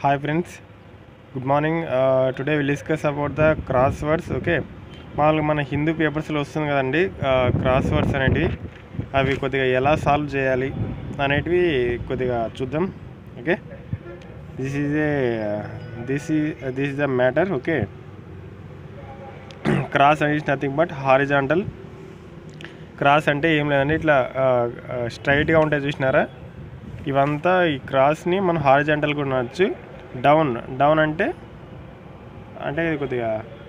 Hi friends, good morning. Uh, today we'll discuss about the crosswords. Okay మామూలుగా మన హిందూ పేపర్స్లో వస్తుంది కదండి క్రాస్ వర్డ్స్ అనేటివి అవి కొద్దిగా ఎలా సాల్వ్ చేయాలి అనేటివి కొద్దిగా చూద్దాం okay this is a this ఈ this is the matter okay cross అనేది నథింగ్ బట్ హారిజాంటల్ క్రాస్ అంటే ఏం లేదండి ఇట్లా స్ట్రైట్గా ఉంటాయి చూసినారా ఇవంతా ఈ క్రాస్ని మనం హారిజాంటల్గా ఉండవచ్చు డౌన్ డౌన్ అంటే అంటే ఇది కొద్దిగా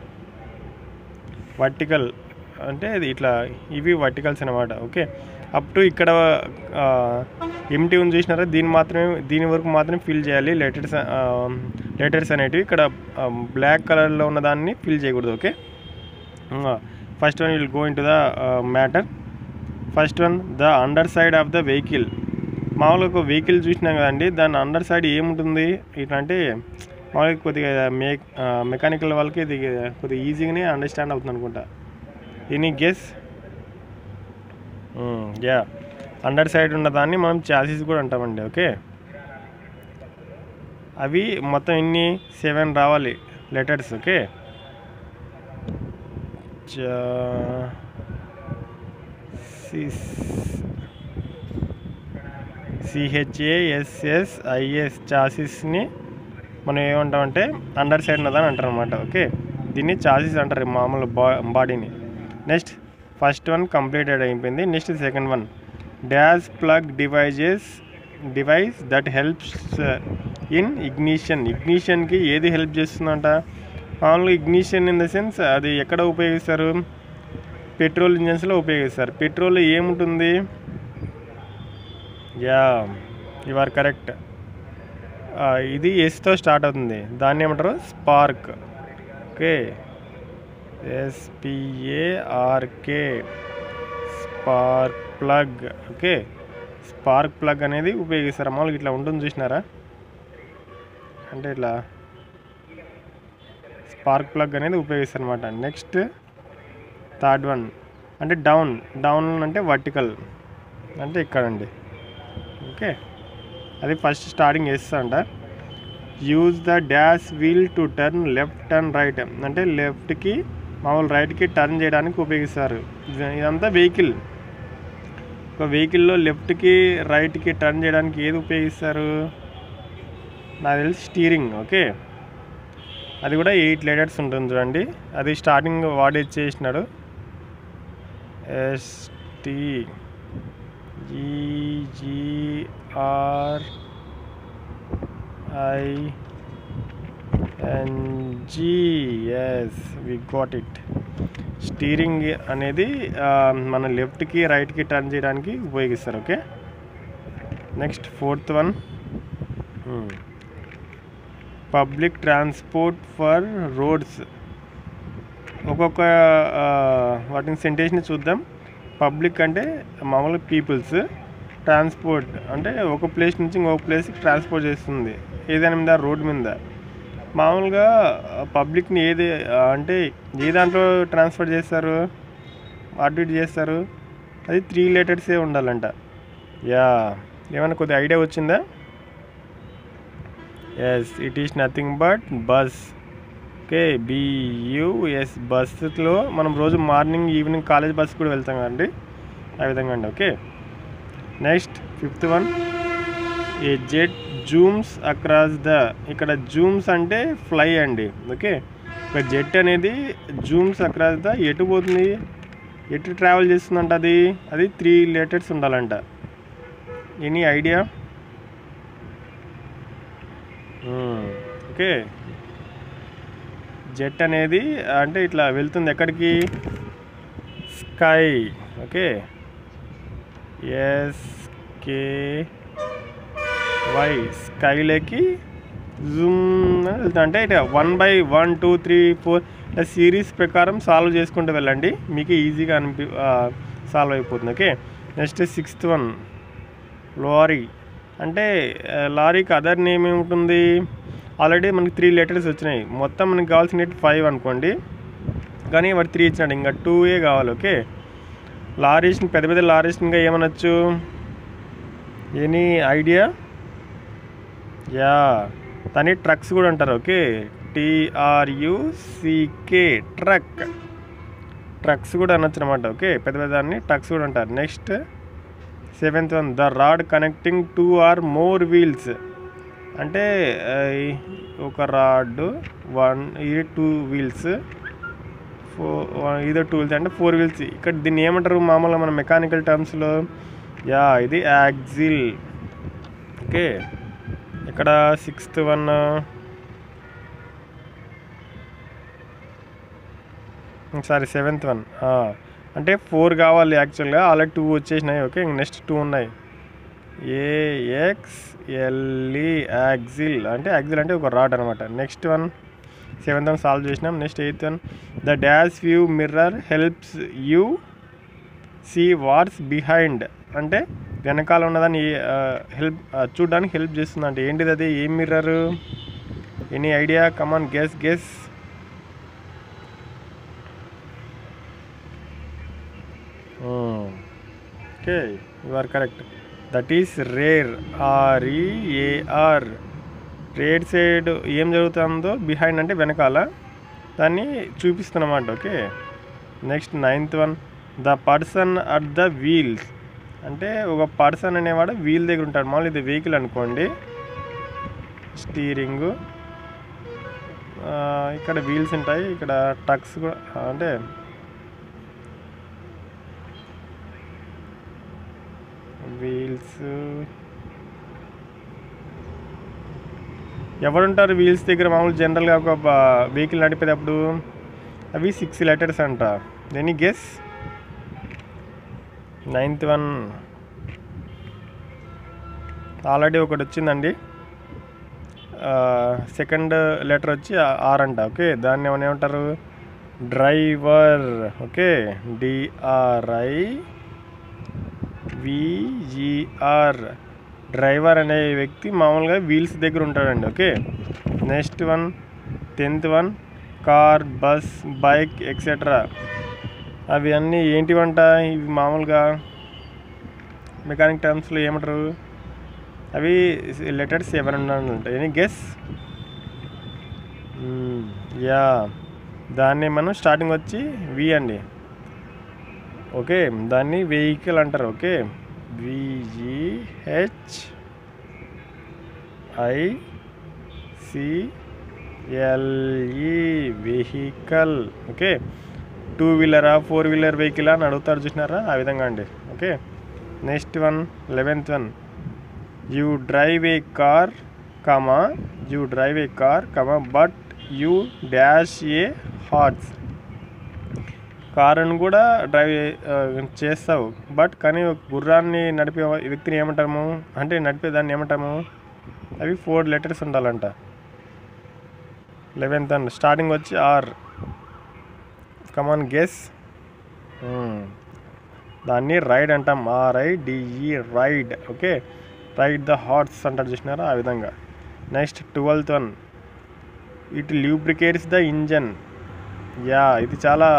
వర్టికల్ అంటే ఇది ఇట్లా ఇవి వర్టికల్స్ అనమాట ఓకే అప్ టు ఇక్కడ ఎంటీ ఉంది చూసినారా దీని మాత్రమే దీని వరకు మాత్రమే ఫిల్ చేయాలి లెటర్స్ లెటర్స్ అనేటివి ఇక్కడ బ్లాక్ కలర్లో ఉన్న దాన్ని ఫిల్ చేయకూడదు okay first one will go in to the matter first one the under side of the vehicle మామూలుగా ఒక వెహికల్ చూసినాం కదండి దాని అండర్ సైడ్ ఏముంటుంది ఇట్లా అంటే మామూలుగా కొద్దిగా మే మెకానికల్ వాళ్ళకి ఇది కొద్దిగా ఈజీగానే అండర్స్టాండ్ అవుతుంది అనుకుంటా any guess yeah under side ఉన్న దాన్ని మనం చాసీస్ కూడా అంటామండి ఓకే అవి మొత్తం ఎన్ని సెవెన్ రావాలి లెటర్స్ ఓకే సిహెచ్ఏఎస్ఎస్ ఐఎస్ చాసిస్ని మనం ఏమంటామంటే అండర్ సైడ్ ఉన్నదని అంటారు అనమాట ఓకే దీన్ని చాసిస్ అంటారు మామూలు బా బాడీని నెక్స్ట్ ఫస్ట్ వన్ కంప్లీటెడ్ అయిపోయింది next second one dash plug devices device that helps in ignition ఇగ్నిషన్కి ఏది హెల్ప్ చేస్తుందంట మామూలుగా ఇగ్నిషన్ ఇన్ ద సెన్స్ అది ఎక్కడ ఉపయోగిస్తారు పెట్రోల్ ఇంజన్స్లో ఉపయోగిస్తారు పెట్రోల్ ఏముంటుంది యా యు ఆర్ కరెక్ట్ ఇది ఎస్తో స్టార్ట్ అవుతుంది దాన్ని ఏమంటారు spark okay S P A R K spark plug okay spark plug అనేది ఉపయోగిస్తారు మామూలుగా ఇట్లా ఉంటుంది చూసినారా అంటే ఇట్లా స్పార్క్ ప్లగ్ అనేది ఉపయోగిస్తారు అనమాట నెక్స్ట్ థర్డ్ వన్ అంటే డౌన్ డౌన్ అంటే వర్టికల్ అంటే ఇక్కడండి ఓకే అది ఫస్ట్ స్టార్టింగ్ చేస్తా use the dash wheel to turn left turn right అంటే లెఫ్ట్కి మామూలు రైట్కి టర్న్ చేయడానికి ఉపయోగిస్తారు ఇదంతా వెహికల్ ఒక వెహికల్లో లెఫ్ట్కి రైట్కి టర్న్ చేయడానికి ఏది ఉపయోగిస్తారు నాకు తెలిసి స్టీరింగ్ ఓకే అది కూడా ఎయిట్ లెటర్స్ ఉంటుంది చూడండి అది స్టార్టింగ్ వాడు చేసినాడు S T E G R I N G S we got it steering అనేది మన లెఫ్ట్కి రైట్కి టర్న్ చేయడానికి ఉపయోగిస్తారు okay next fourth one public transport for roads ఒక్కొక్క వాటిని సెంటేజ్ని చూద్దాం పబ్లిక్ అంటే మామూలుగా పీపుల్స్ ట్రాన్స్పోర్ట్ అంటే ఒక ప్లేస్ నుంచి ఇంకొక ప్లేస్కి ట్రాన్స్పోర్ట్ చేస్తుంది ఏదైనా మీద రోడ్ మీద మామూలుగా పబ్లిక్ని ఏది అంటే ఏ దాంట్లో ట్రాన్స్ఫర్ చేస్తారు అటు ఇటు చేస్తారు అది త్రీ లెటర్సే ఉండాలంట యా ఏమైనా కొద్దిగా ఐడియా వచ్చిందా yes it is nothing but bus okay B U S బస్సులో మనం రోజు మార్నింగ్ ఈవినింగ్ కాలేజ్ బస్ కూడా వెళ్తాం కదండి ఆ విధంగా అండి okay next fifth one a jet zooms across the ఇక్కడ జూమ్స్ అంటే ఫ్లై అండి ఓకే ఒక జెట్ అనేది జూమ్స్ అక్రాస్ ద ఎటు పోతుంది ఎటు ట్రావెల్ చేస్తుందంట అది అది త్రీ లెటర్స్ ఉండాలంట ఎనీ ఐడియా ఓకే జెట్ అనేది అంటే ఇట్లా వెళ్తుంది ఎక్కడికి స్కై ఓకే ఎస్కే వై స్కైలోకి జూమ్ వెళ్తా అంటే ఇట్లా one by one two three four ఇలా సిరీస్ ప్రకారం సాల్వ్ చేసుకుంటూ వెళ్ళండి మీకు ఈజీగా అనిపి సాల్వ్ అయిపోతుంది okay next sixth one lorry అంటే లారీకి అదర్ నేమ్ ఏముంటుంది ఆల్రెడీ మనకి త్రీ లెటర్స్ వచ్చినాయి మొత్తం మనకి కావాల్సిన ఫైవ్ అనుకోండి కానీ వాడు త్రీ ఇచ్చినాడు ఇంకా టూ ఏ కావాలి ఓకే లారీస్ని పెద్ద పెద్ద లారీస్ని ఇంకా ఏమనొచ్చు ఎనీ ఐడియా యా దాన్ని ట్రక్స్ కూడా అంటారు ఓకే టిఆర్యుసికే ట్రక్ ట్రక్స్ కూడా అనొచ్చు అనమాట ఓకే పెద్ద పెద్ద దాన్ని ట్రక్స్ కూడా అంటారు next seventh one the rod connecting two or more wheels అంటే ఆ, ఈ- ఒక రాడ్ వన్ ఇది టూ వీల్స్ ఫోర్ ఇదో టూ వీల్స్ అంటే ఫోర్ వీల్స్ ఇక్కడ దీన్ని ఏమంటారు మామూలుగా మన మెకానికల్ టర్మ్స్లో యా ఇది యాక్సిల్ ఓకే ఇక్కడ sixth one sorry seventh one అంటే ఫోర్ కావాలి యాక్చువల్గా ఆల్రెడీ టూ వచ్చేసినాయి ఓకే నెక్స్ట్ టూ ఉన్నాయి ఏఎక్స్ ఎల్ఈ యాక్సిల్ అంటే యాక్సిల్ అంటే ఒక రాడ్ అనమాట next one seventh one solve చేసినాం next eighth one the dash view mirror helps you see what's behind అంటే వెనకాల ఉన్నదాన్ని హెల్ప్ చూడడానికి హెల్ప్ చేస్తుంది అంటే ఏంటిది అది ఏం mirror any idea come on guess guess okay you are correct that is rear R E A R rear side ఏం జరుగుతుందో బిహైండ్ అంటే వెనకాల దాన్ని చూపిస్తున్నమాట okay next ninth one the person at the wheels అంటే ఒక పర్సన్ అనేవాడు వీల్ దగ్గర ఉంటాడు మామూలు ఇది వెహికల్ అనుకోండి స్టీరింగ్ ఇక్కడ వీల్స్ ఉంటాయి ఇక్కడ ట్రక్స్ కూడా అంటే వీల్స్ ఎవరుంటారు వీల్స్ దగ్గర మామూలు జనరల్గా ఒక వెహికల్ నడిపేటప్పుడు అవి సిక్స్ లెటర్స్ అంట any guess ninth one already ఒకటి వచ్చిందండి సెకండ్ లెటర్ వచ్చి ఆర్ అంట ఓకే దాన్ని ఏమని ఏమంటారు driver okay D R I V G R driver అనే వ్యక్తి మామూలుగా వీల్స్ దగ్గర ఉంటాడండి okay next one tenth one car bus bike etcetera అవి అన్నీ ఏంటివంట ఇవి మామూలుగా మెకానిక్ టర్మ్స్లో ఏమంటారు అవి లెటర్స్ సెవెన్ ఉంటాయి ఎనీ గెస్ యా దాన్ని మనం స్టార్టింగ్ వచ్చి వి అండి ఓకే దాన్ని వెహికల్ అంటారు okay V G H I C L E vehicle okay two వీలరా ఫోర్ వీలర్ వెహికల్ అని అడుగుతారు చూసినారా ఆ విధంగా అండి okay next one eleventh one you drive a car comma you drive a car comma but you dash a hearts కారును కూడా డ్రైవ్ ఆ, చేస్తావు బట్ కానీ ఒక గుర్రాన్ని నడిపే వ్యక్తిని ఏమంటాము అంటే నడిపే దాన్ని ఏమంటాము అవి ఫోర్ లెటర్స్ ఉండాలంట లెవెన్త్ అండ్ స్టార్టింగ్ వచ్చి ఆర్ కమాన్ గెస్ దాన్ని రైడ్ అంటాం R I D E ride okay ride the horse అంటారు చూసినారా ఆ విధంగా next twelfth one it lubricates the engine yeah ఇది చాలా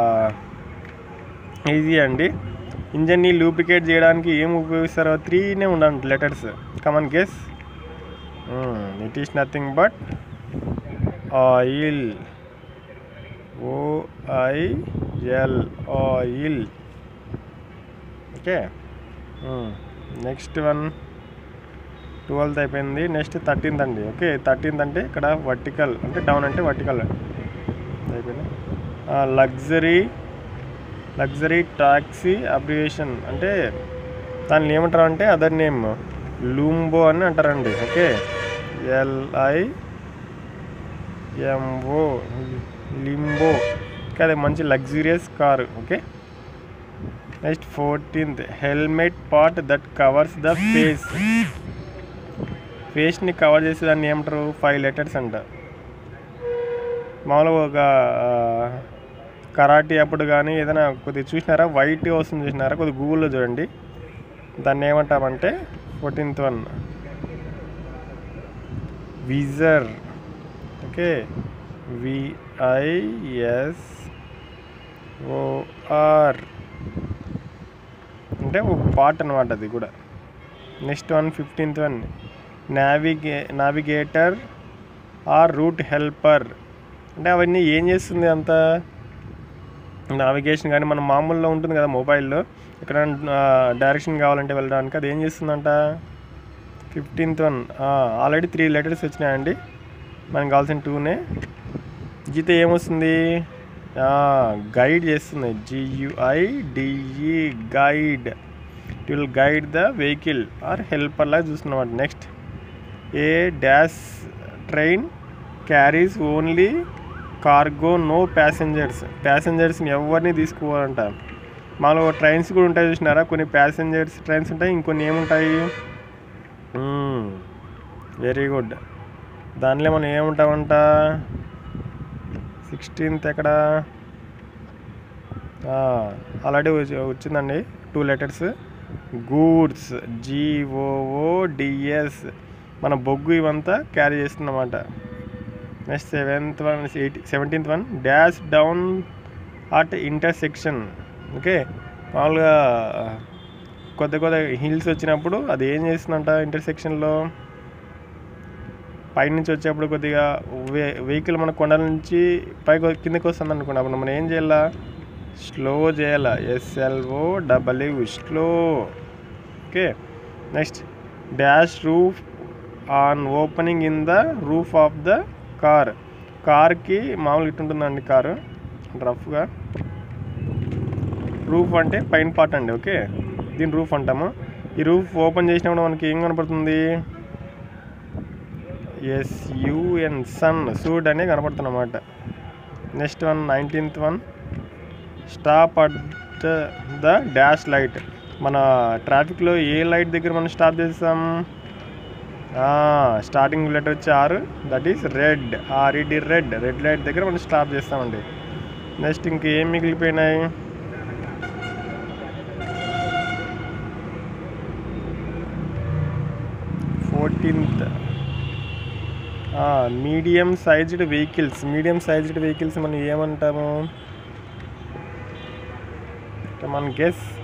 ఈజీ అండి ఇంజన్ని లూబ్రికేట్ చేయడానికి ఏం ఉపయోగిస్తారో త్రీనే ఉండండి letters come on guess it is nothing but oil O I L oil okay next one twelfth అయిపోయింది నెక్స్ట్ థర్టీన్త్ అండి ఓకే థర్టీన్త్ అంటే ఇక్కడ వర్టికల్ అంటే డౌన్ అంటే వర్టికల్ అయిపోయింది లగ్జరీ లగ్జరీ టాక్సీ అబ్రివేషన్ అంటే దాన్ని ఏమంటారు అంటే అదర్ నేమ్ లూంబో అని అంటారండి ఓకే ఎల్ఐ ఎంఓ లింబో అదే మంచి luxurious car okay next fourteenth helmet part that covers the face ఫేస్ని కవర్ చేసే దాన్ని ఏమంటారు ఫైవ్ లెటర్స్ అంట మామూలుగా ఒక కరాటీ అప్పుడు కానీ ఏదైనా కొద్దిగా చూసినారా వైట్ వస్తుంది చూసినారా కొద్దిగా గూగుల్లో చూడండి దాన్ని ఏమంటామంటే fourteenth one visor okay V I S O R అంటే ఒక పార్ట్ అనమాట అది కూడా నెక్స్ట్ వన్ ఫిఫ్టీన్త్ వన్ నావిగే నావిగేటర్ ఆర్ రూట్ హెల్పర్ అంటే అవన్నీ ఏం చేస్తుంది అంత నావిగేషన్ కానీ మన మామూలులో ఉంటుంది కదా మొబైల్లో ఇక్కడ డైరెక్షన్ కావాలంటే వెళ్ళడానికి అది ఏం చేస్తుందంట fifteenth one already three letters వచ్చినాయండి మనకు కావాల్సిన టూనే జీతో ఏమొస్తుంది గైడ్ చేస్తుంది G U I D E guide it will guide the vehicle or helper లాగా చూస్తున్నాం next a dash train carries only cargo no passengers ప్యాసింజర్స్ని ఎవరిని తీసుకోవాలంట మామూలుగా ట్రైన్స్ కూడా ఉంటాయి చూసినారా కొన్ని ప్యాసింజర్స్ ట్రైన్స్ ఉంటాయి ఇంకొన్ని ఏముంటాయి వెరీ గుడ్ దానిలో మనం ఏముంటామంట సిక్స్టీన్త్ ఎక్కడ ఆల్రెడీ వచ్చిందండి టూ లెటర్స్ గూడ్స్ జిఓఓడిఎస్ మన బొగ్గు ఇవంతా క్యారీ చేస్తుందన్నమాట next seventh one eighty seventeenth one dash down at intersection okay మామూలుగా కొత్త కొత్త హిల్స్ వచ్చినప్పుడు అది ఏం చేస్తుందంట ఇంటర్సెక్షన్లో పైనుంచి వచ్చేప్పుడు కొద్దిగా వే వెహికల్ మన కొండల నుంచి పైకి కిందకి వస్తుంది అనుకోండి అప్పుడు మనం ఏం చేయాలా స్లో చేయాలా S L O W slow okay next dash roof on opening in the roof of the car కార్కి మామూలుగా ఇట్టుంటుందండి కారు రఫ్గా రూఫ్ అంటే పైన పార్ట్ అండి ఓకే దీని రూఫ్ అంటాము ఈ రూఫ్ ఓపెన్ చేసినప్పుడు మనకి ఏం కనపడుతుంది ఎస్యుఎన్ సన్ సూడ్ అనే కనపడుతున్నమాట next one nineteenth one stop at the dash light మన ట్రాఫిక్లో ఏ లైట్ దగ్గర మనం స్టాప్ చేస్తాం స్టార్టింగ్ లెటర్ వచ్చి R that is red R E D red red light దగ్గర మనం స్టాప్ చేస్తామండి నెక్స్ట్ ఇంకేం మిగిలిపోయినాయి fourteenth medium sized vehicles medium sized vehicles మనం ఏమంటాము మన గెస్